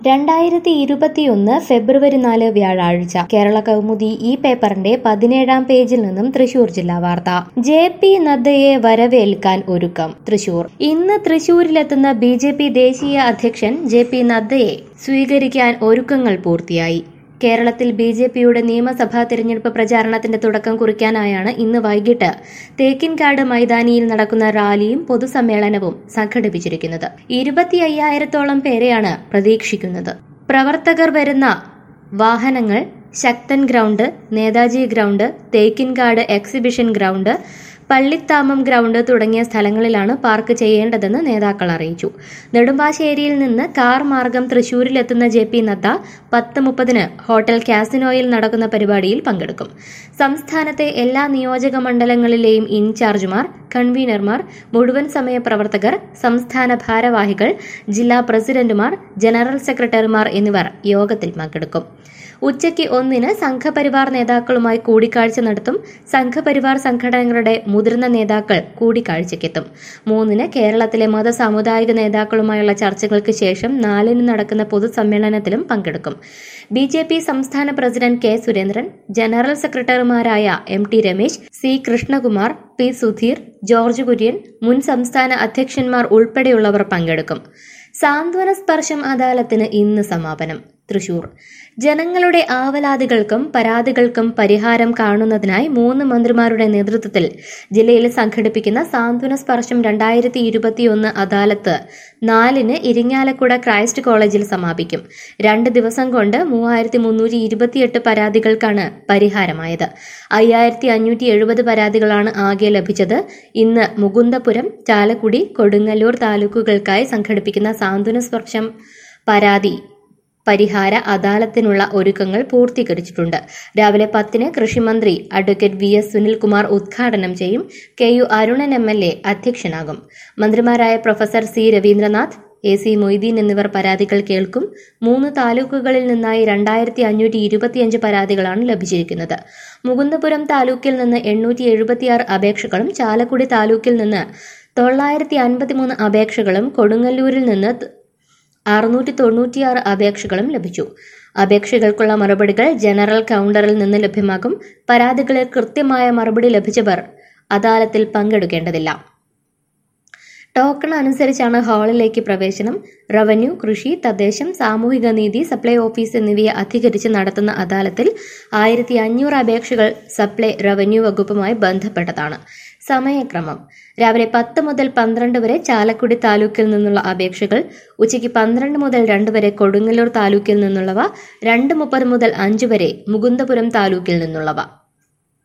രണ്ടായിരത്തി ഇരുപത്തിയൊന്ന് ഫെബ്രുവരി നാല് വ്യാഴാഴ്ച കേരള കൗമുദി ഈ പേപ്പറിന്റെ പതിനേഴാം പേജിൽ നിന്നും തൃശൂർ ജില്ലാ വാർത്ത ജെ പി നദ്ദയെ വരവേൽക്കാൻ ഒരുക്കം തൃശൂർ ഇന്ന് തൃശൂരിലെത്തുന്ന ബി ജെ പി ദേശീയ അധ്യക്ഷൻ ജെ പി നദ്ദയെ സ്വീകരിക്കാൻ ഒരുക്കങ്ങൾ പൂർത്തിയായി കേരളത്തിൽ ബി ജെ പിയുടെ നിയമസഭാ തിരഞ്ഞെടുപ്പ് പ്രചാരണത്തിന്റെ തുടക്കം കുറിക്കാനായാണ് ഇന്ന് വൈകിട്ട് തേക്കിൻകാട് മൈതാനിയിൽ നടക്കുന്ന റാലിയും പൊതുസമ്മേളനവും സംഘടിപ്പിച്ചിരിക്കുന്നത് ഇരുപത്തി അയ്യായിരത്തോളം പേരെയാണ് പ്രതീക്ഷിക്കുന്നത് പ്രവർത്തകർ വരുന്ന വാഹനങ്ങൾ Sakthan ground Netaji ground Thekkinkadu exhibition ground Pallithamam ground തുടങ്ങിയ സ്ഥലങ്ങളിലാണ് പാർക്ക് ചെയ്യേണ്ടതെന്ന് നേതാക്കൾ അറിയിച്ചു നെടുമ്പാശ്ശേരിയിൽ നിന്ന് കാർ മാർഗം തൃശൂരിലെത്തുന്ന ജെ പി നദ്ദ പത്ത് മുപ്പതിന് ഹോട്ടൽ കാസിനോയിൽ നടക്കുന്ന പരിപാടിയിൽ പങ്കെടുക്കും സംസ്ഥാനത്തെ എല്ലാ നിയോജക മണ്ഡലങ്ങളിലെയും ഇൻചാർജുമാർ കൺവീനർമാർ മുഴുവൻ സമയ പ്രവർത്തകർ സംസ്ഥാന ഭാരവാഹികൾ ജില്ലാ പ്രസിഡന്റുമാർ ജനറൽ സെക്രട്ടറിമാർ എന്നിവർ യോഗത്തിൽ പങ്കെടുക്കും ഉച്ചയ്ക്ക് ഒന്നിന് സംഘപരിവാർ നേതാക്കളുമായി കൂടിക്കാഴ്ച നടത്തും സംഘപരിവാർ സംഘടനകളുടെ മുതിർന്ന നേതാക്കൾ കൂടിക്കാഴ്ചയ്ക്കെത്തും മൂന്നിന് കേരളത്തിലെ മത സാമുദായിക നേതാക്കളുമായുള്ള ചർച്ചകൾക്ക് ശേഷം നാലിന് നടക്കുന്ന പൊതുസമ്മേളനത്തിലും പങ്കെടുക്കും ബി ജെ പി സംസ്ഥാന പ്രസിഡന്റ് കെ സുരേന്ദ്രൻ ജനറൽ സെക്രട്ടറിമാരായ M T Ramesh C Krishnakumar P Sudheer George Kurian മുൻ സംസ്ഥാന അധ്യക്ഷന്മാർ ഉൾപ്പെടെയുള്ളവർ പങ്കെടുക്കും സാന്ത്വന സ്പർശം അദാലത്തിന് ഇന്ന് സമാപനം തൃശൂർ ജനങ്ങളുടെ ആവലാതികൾക്കും പരാതികൾക്കും പരിഹാരം കാണുന്നതിനായി മൂന്ന് മന്ത്രിമാരുടെ നേതൃത്വത്തിൽ ജില്ലയിൽ സംഘടിപ്പിക്കുന്ന സാന്ത്വന സ്പർശം രണ്ടായിരത്തി ഇരുപത്തിയൊന്ന് അദാലത്ത് നാലിന് ഇരിങ്ങാലക്കുട ക്രൈസ്റ്റ് കോളേജിൽ സമാപിക്കും രണ്ട് ദിവസം കൊണ്ട് മൂവായിരത്തി മുന്നൂറ്റി ഇരുപത്തിയെട്ട് പരാതികൾക്കാണ് പരിഹാരമായത് അയ്യായിരത്തി അഞ്ഞൂറ്റി എഴുപത് പരാതികളാണ് ആകെ ലഭിച്ചത് ഇന്ന് മുകുന്ദപുരം ചാലക്കുടി കൊടുങ്ങല്ലൂർ താലൂക്കുകൾക്കായി സംഘടിപ്പിക്കുന്ന സാന്ത്വന സ്പർശം പരാതി പരിഹാര അദാലത്തിനുള്ള ഒരുക്കങ്ങൾ പൂർത്തീകരിച്ചിട്ടുണ്ട് രാവിലെ പത്തിന് കൃഷിമന്ത്രി അഡ്വക്കേറ്റ് വി എസ് സുനിൽകുമാർ ഉദ്ഘാടനം ചെയ്യും K U Arunan M L A അധ്യക്ഷനാകും മന്ത്രിമാരായ professor C Raveendranath A C Moideen എന്നിവർ പരാതികൾ കേൾക്കും മൂന്ന് താലൂക്കുകളിൽ നിന്നായി രണ്ടായിരത്തി അഞ്ഞൂറ്റി ഇരുപത്തിയഞ്ച് പരാതികളാണ് ലഭിച്ചിരിക്കുന്നത് മുകുന്ദപുരം താലൂക്കിൽ നിന്ന് എണ്ണൂറ്റി എഴുപത്തിയാറ് അപേക്ഷകളും ചാലക്കുടി താലൂക്കിൽ നിന്ന് തൊള്ളായിരത്തി അൻപത്തിമൂന്ന് അപേക്ഷകളും കൊടുങ്ങല്ലൂരിൽ നിന്ന് അറുന്നൂറ്റി തൊണ്ണൂറ്റിയാറ് അപേക്ഷകളും ലഭിച്ചു അപേക്ഷകൾക്കുള്ള മറുപടികൾ ജനറൽ കൗണ്ടറിൽ നിന്ന് ലഭ്യമാകും പരാതികളിൽ കൃത്യമായ മറുപടി ലഭിച്ചവർ അദാലത്തിൽ പങ്കെടുക്കേണ്ടതില്ല ടോക്കൺ അനുസരിച്ചാണ് ഹാളിലേക്ക് പ്രവേശനം റവന്യൂ കൃഷി തദ്ദേശം സാമൂഹിക നീതി സപ്ലൈ ഓഫീസ് എന്നിവയെ അധികരിച്ച് നടത്തുന്ന അദാലത്തിൽ ആയിരത്തി അഞ്ഞൂറ് അപേക്ഷകൾ സപ്ലൈ റവന്യൂ വകുപ്പുമായി ബന്ധപ്പെട്ടതാണ് സമയക്രമം രാവിലെ പത്ത് മുതൽ പന്ത്രണ്ട് വരെ ചാലക്കുടി താലൂക്കിൽ നിന്നുള്ള അപേക്ഷകൾ ഉച്ചയ്ക്ക് പന്ത്രണ്ട് മുതൽ രണ്ട് വരെ കൊടുങ്ങല്ലൂർ താലൂക്കിൽ നിന്നുള്ളവ രണ്ട് മുപ്പത് മുതൽ അഞ്ച് വരെ മുകുന്ദപുരം താലൂക്കിൽ നിന്നുള്ളവ